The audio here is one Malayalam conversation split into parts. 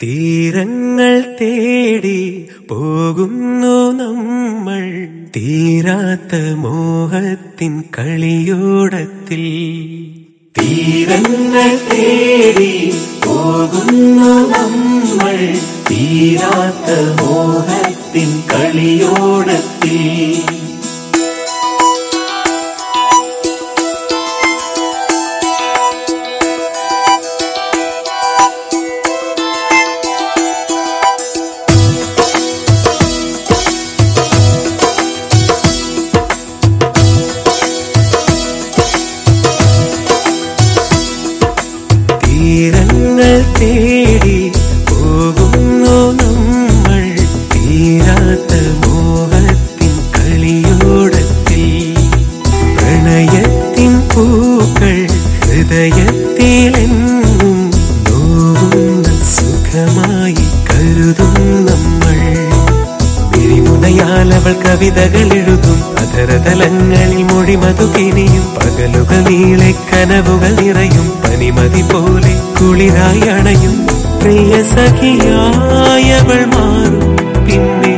തീരങ്ങൾ തേടി പോകുന്നു നമ്മൾ തീരാത്ത മോഹത്തിൻ കളിയോടത്തിൽ തീരങ്ങൾ തേടി പോകുന്നു നമ്മൾ തീരാത്ത മോഹത്തിൻ കളിയോടത്തിൽ തീരങ്ങൾ തേടി പോകുന്നു നമ്മൾ തീരാത്ത മോഹത്തിൻ കളിയോടത്തിൽ പ്രണയത്തിൻ പൂക്കൾ ഹൃദയത്തിലെന്നും നോവുന്ന സുഖമായി കരുതും നമ്മൾ വിരിമുനയാൽ അവൾ കവിതകൾ എഴുതും അധരതലങ്ങളിൽ മൊഴിമതു കിനിയും പകലുകൾ നീളെ കനവുകൾ നിറയും പനിമതി പോലെ കുളിരായി അണയും പ്രിയ സഖിയായവൾ മാറും പിന്നെ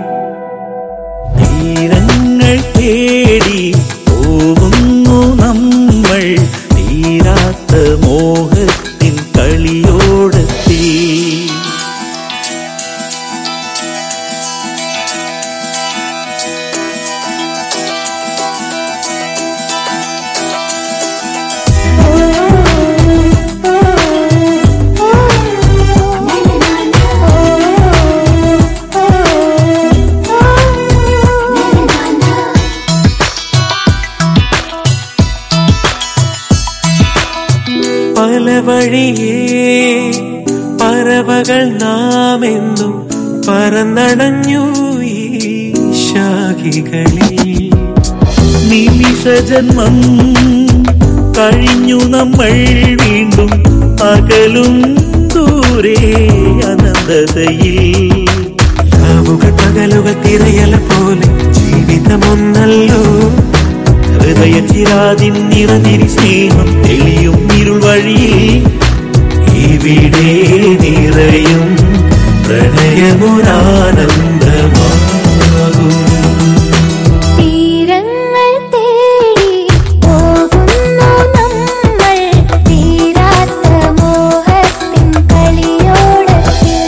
തീരങ്ങൾ തേടി പോകുന്നു നമ്മൾ തീരാത്ത മോഹത്തിൻ കളിയോടത്തി പല വഴിയേ പറവകൾ നാം എന്നും പറന്നടഞ്ഞു ഈ ശാഖികളിൽ നിമിഷജന്മം കഴിഞ്ഞു നമ്മൾ വീണ്ടും അകലും ദൂരെ അനന്തതയിൽ രാവുകൾ പകലുകൾ തിരയല പോലെ ജീവിതമൊന്നല്ലോ ഹൃദയ ചിരാതിൻ നിറഞ്ഞിരി സ്നേഹം തെളിയും ഇരുൾ വഴിയിൽ ഇവിടെ നിറയും പ്രണയമുരാനന്ദമാകും തീരങ്ങൾ തേടി പോകുന്നു നമ്മൾ തീരാത്ത മോഹത്തിൻ കളിയോടത്തിൽ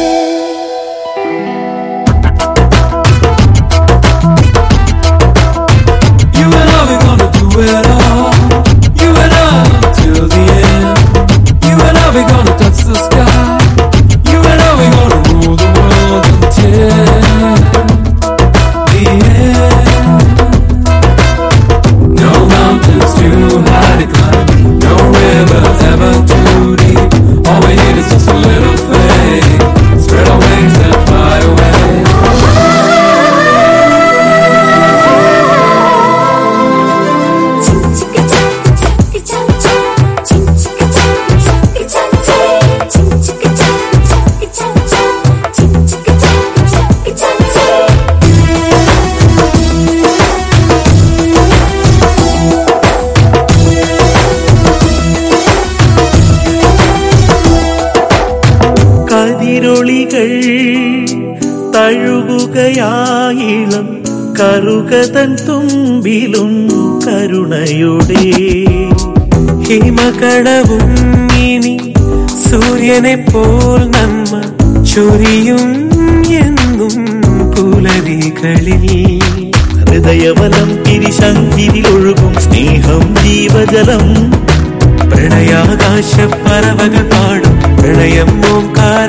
You and I, we're gonna do it all. You and I, till the end. You and I, we're gonna touch the sky. You and I, we're gonna rule the world until the end. No mountains too high to climb. No rivers ever too deep. All we need is just a little faith. Spread our wings and fly away. കതിരൊളികൾ തഴുകുകയായിളം കറുകതൻ തുമ്പിലും കരുണയുടെ ഹിമകണവും ഇനി സൂര്യനെ പോൽ നന്മ ചൊരിയും എന്നും പുലരികളിൽ ഹൃദയവലം തിരിശങ്കിരിലൊഴുകും സ്നേഹം ജീവജലം പ്രണയാകാശ പറവകൾ പാടും പ്രണയം ഓംകാര